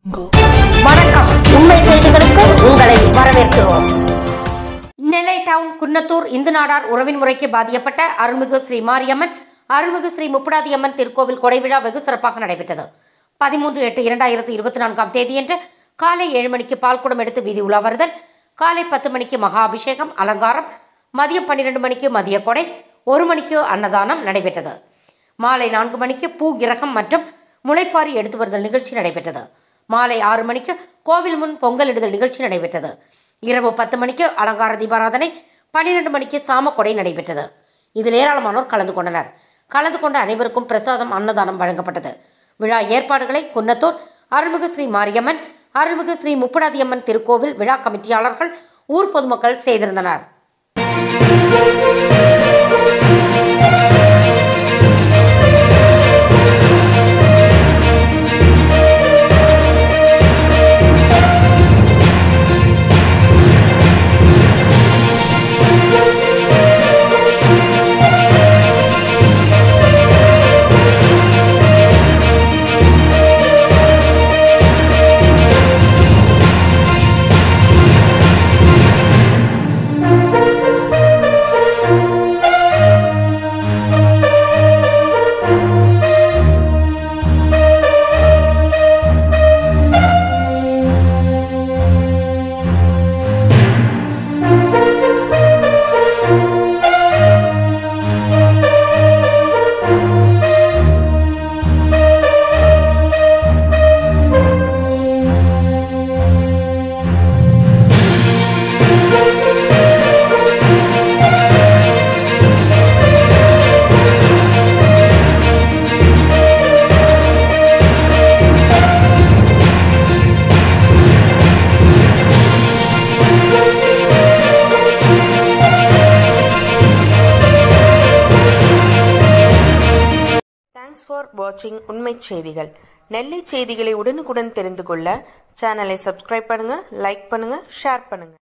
வணக்கம் உண்மை செய்திகளுக்கு உங்களை வரவேற்கிறோம் நெல்லை டவுன் குன்னத்தூர் இந்து நாடார் உறவின் முறைக்கு பாதிக்கப்பட்ட அருள்மிகு ஸ்ரீ மாரியம்மன் அருள்மிகு ஸ்ரீ முப்புடாதியம்மன் திருக்கோவில் கொடைவிழா வெகு சிறப்பாக நடைபெற்றது பதிமூன்று எட்டு இரண்டாயிரத்தி இருபத்தி நான்காம் தேதியன்று காலை ஏழு மணிக்கு பால்குடம் எடுத்து வீதி உலா வருதல் காலை பத்து மணிக்கு மகா அபிஷேகம் அலங்காரம் மதியம் பன்னிரெண்டு மணிக்கு மதிய கொடை ஒரு மணிக்கு அன்னதானம் நடைபெற்றது மாலை நான்கு மணிக்கு பூ கிரகம் மற்றும் முளைப்பாரி எடுத்து வருதல் நிகழ்ச்சி நடைபெற்றது மாலை ஆறு மணிக்கு கோவில் முன் பொங்கலிடுதல் நிகழ்ச்சி நடைபெற்றது இரவு பத்து மணிக்கு அலங்கார தீபாராதனை பன்னிரெண்டு மணிக்கு சாமக்கொடை நடைபெற்றது இதில் ஏராளமானோர் கலந்து கொண்டனர் கலந்து கொண்ட அனைவருக்கும் பிரசாதம் அன்னதானம் வழங்கப்பட்டது விழா ஏற்பாடுகளை குன்னத்தூர் அருள்மிகு ஸ்ரீ மாரியம்மன் அருள்மிகு ஸ்ரீ முப்புடாதியம்மன் திருக்கோவில் விழா கமிட்டியாளர்கள் ஊர் பொதுமக்கள் செய்திருந்தனர் தேங்க்ஸ் ஃபார் வாட்சிங் உண்மை செய்திகள் நெல்லை செய்திகளை உடனுக்குடன் தெரிந்து கொள்ள சேனலை சப்ஸ்கிரைப் பண்ணுங்க லைக் பண்ணுங்க ஷேர் பண்ணுங்க